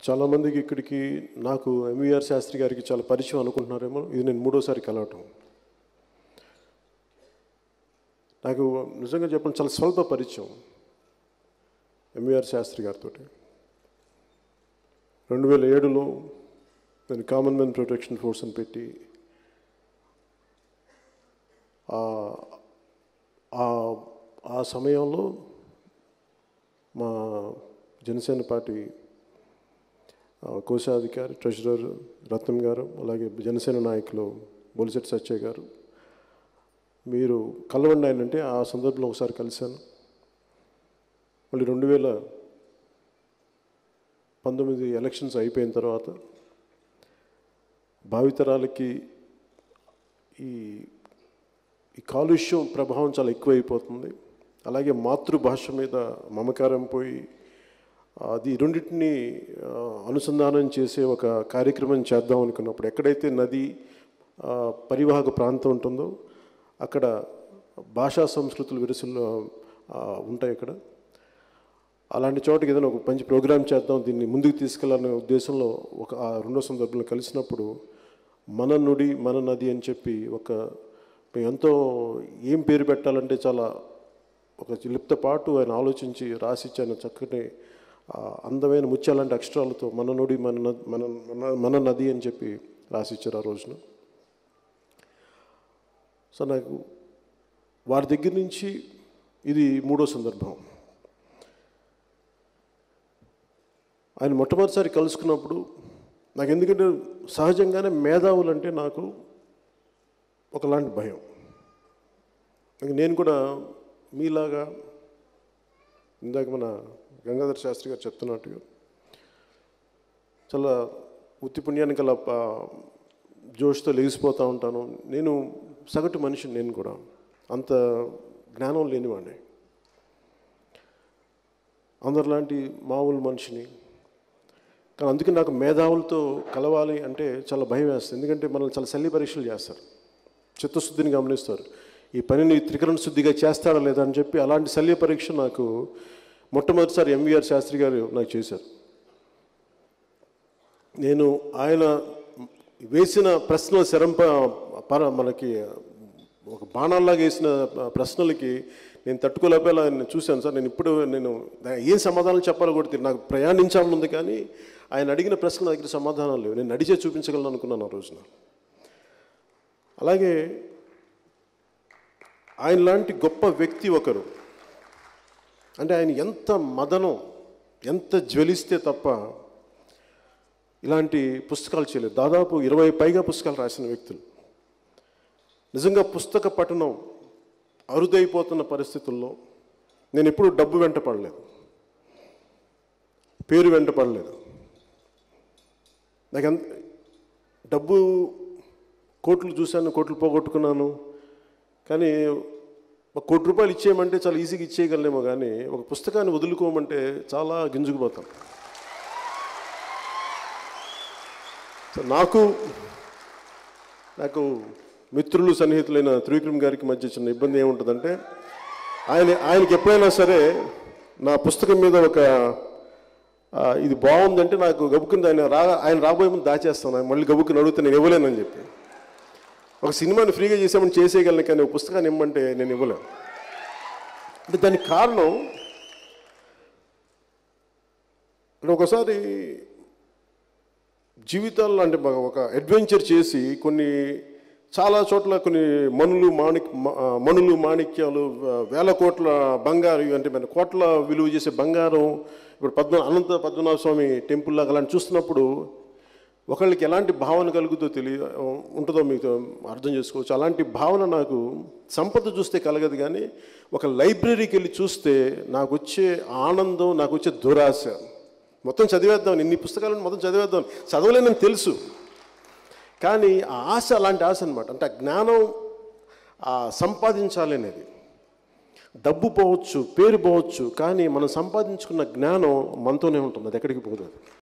చాలామందికి ఇక్కడికి నాకు ఎంవీఆర్ శాస్త్రి గారికి చాలా పరిచయం అనుకుంటున్నారేమో ఇది నేను మూడోసారి కలవటం నాకు నిజంగా చెప్పండి చాలా స్వల్ప పరిచయం ఎంవీఆర్ శాస్త్రి గారితో రెండు వేల ఏడులో నేను కామన్ మ్యాన్ ప్రొటెక్షన్ ఫోర్స్ అని పెట్టి ఆ- ఆ- ఆ సమయంలో మా జనసేన పార్టీ ఆ, కోశాధికారి ట్రెజరర్ రత్నం గారు అలాగే జనసేన నాయకులు బొలిశెట్టి సత్యయ్య గారు మీరు కలవండి ఆయన అంటే ఆ సందర్భంలో ఒకసారి కలిశాను మళ్ళీ రెండు వేల పంతొమ్మిది ఎలక్షన్స్ అయిపోయిన తర్వాత భావితరాలకి ఈ ఈ కాలుష్యం ప్రభావం చాలా ఎక్కువైపోతుంది అలాగే మాతృభాష మీద మమకారం పోయి అది రెండింటిని ఆ, అనుసంధానం చేసే ఒక కార్యక్రమం చేద్దాం అనుకున్నప్పుడు ఎక్కడైతే నది ఆ, పరివాహక ప్రాంతం ఉంటుందో అక్కడ భాషా సంస్కృతులు విరుసులు ఆ, ఉంటాయి అక్కడ అలాంటి చోటకి ఏదైనా ఒక మంచి ప్రోగ్రామ్ చేద్దాం దీన్ని ముందుకు తీసుకెళ్లాలనే ఉద్దేశంలో ఒక ఆ రెండో సందర్భంలో కలిసినప్పుడు మన నుడి మన నది అని చెప్పి ఒక మేము ఎంతో ఏం పేరు పెట్టాలంటే చాలా ఒక లిప్త పాటు ఆయన ఆలోచించి రాసిచ్చాను చక్కటి ఆ, అందమైన ముత్యాలంటే అక్షరాలతో మన నుడి మన నది మన మన- మన నది అని చెప్పి రాసిచ్చారు ఆ రోజున సో నాకు వారి దగ్గర నుంచి ఇది మూడో సందర్భం ఆయన మొట్టమొదటిసారి కలుసుకున్నప్పుడు నాకు ఎందుకంటే సహజంగానే మేధావులు అంటే నాకు ఒకలాంటి భయం ఇంక నేను కూడా మీలాగా ఇందాక మన గంగాధర శాస్త్రి గారు చెప్తున్నట్టుగా చాలా ఉత్తి పుణ్యానికి గల ప- జోష్తో లెగిసిపోతూ ఉంటాను నేను సగటు మనిషిని నేను కూడా అంత జ్ఞానం లేనివాడిని అందరిలాంటి మామూలు మనిషిని కానీ అందుకే నాకు మేధావులతో కలవాలి అంటే చాలా భయం వేస్తుంది ఎందుకంటే మనల్ని చాలా శల్య పరీక్షలు చేస్తారు చిత్తశుద్ధిని గమనిస్తారు ఈ పనిని త్రికరణ శుద్ధిగా చేస్తాడా లేదా అని చెప్పి అలాంటి శల్య పరీక్ష నాకు మొట్టమొదటిసారి ఎంవీఆర్ శాస్త్రి గారు నాకు చేశారు నేను ఆయన వేసిన ప్రశ్నల శరంప పర మనకి ఒక బాణాల్లాగా వేసిన ప్రశ్నలకి నేను తట్టుకోలేకపోయి ఆయన చూశాను సార్ నేను ఇప్పుడు నేను ఏం సమాధానం చెప్పాలో కూడా తెలియదు. నాకు ప్రయాణించాలని ఉంది కానీ ఆయన అడిగిన ప్రశ్నల దగ్గర సమాధానం లేవు నేను నడిచే చూపించగలను అనుకున్నాను ఆ రోజున అలాగే ఆయన లాంటి గొప్ప వ్యక్తి ఒకరు అంటే ఆయన ఎంత మదనం ఎంత జ్వలిస్తే తప్ప ఇలాంటి పుస్తకాలు చేయలేదు దాదాపు ఇరవై పైగా పుస్తకాలు రాసిన వ్యక్తులు నిజంగా పుస్తక పఠనం అరుదైపోతున్న పరిస్థితుల్లో నేను ఎప్పుడూ డబ్బు వెంట పడలేదు పేరు వెంట పడలేదు నాకు ఎంత డబ్బు కోట్లు చూశాను కోట్లు పోగొట్టుకున్నాను కానీ ఒక కోటి రూపాయలు ఇచ్చేయమంటే చాలా ఈజీగా ఇచ్చేయగలనేమో కానీ ఒక పుస్తకాన్ని వదులుకోమంటే చాలా గింజుకుపోతాం సో నాకు నాకు మిత్రులు సన్నిహితులైన త్రివిక్రమ్ గారికి మధ్య చిన్న ఇబ్బంది ఏముంటుందంటే ఆయన ఆయనకి ఎప్పుడైనా సరే నా పుస్తకం మీద ఒక ఆ, ఇది బాగుందంటే నాకు గబుక్కుని ఆయన రా ఆయన రాబోయే ముందు దాచేస్తాను ఆయన మళ్ళీ గబుక్కుని అడిగితే నేను ఇవ్వలేనని చెప్పి ఒక సినిమాని ఫ్రీగా చేసామని చేసేయగలను కానీ ఒక పుస్తకాన్ని ఇమ్మంటే నేను ఇవ్వలేను అంటే దానికి కారణం అంటే ఒకసారి జీవితాల్లో అంటే ఒక- ఒక అడ్వెంచర్ చేసి కొన్ని చాలా చోట్ల కొన్ని మనులు మాణిక్ మ- ఆ, మణులు మాణిక్యాలు వే- వేల కోట్ల బంగారు అంటే మన కోట్ల విలువ చేసే బంగారం ఇప్పుడు పద్మ అనంత పద్మనాభ స్వామి టెంపుల్ లాగా అలాంటి చూస్తున్నప్పుడు ఒకళ్ళకి ఎలాంటి భావన కలుగుతో తెలియ ఉంటుందో మీకు అర్థం చేసుకోవచ్చు అలాంటి భావన నాకు సంపద చూస్తే కలగదు కానీ ఒక లైబ్రరీకి వెళ్ళి చూస్తే నాకు వచ్చే ఆనందం నాకు వచ్చే దురాశ మొత్తం చదివేద్దాం ఇన్ని పుస్తకాలను మొత్తం చదివేద్దాం చదవలేనని తెలుసు కానీ ఆ ఆశ అలాంటి ఆశ అనమాట అంటే ఆ జ్ఞానం ఆ సంపాదించాలి అనేది డబ్బు పోవచ్చు పేరు పోవచ్చు కానీ మనం సంపాదించుకున్న జ్ఞానం మనతోనే ఉంటుంది అది ఎక్కడికి పోదు అది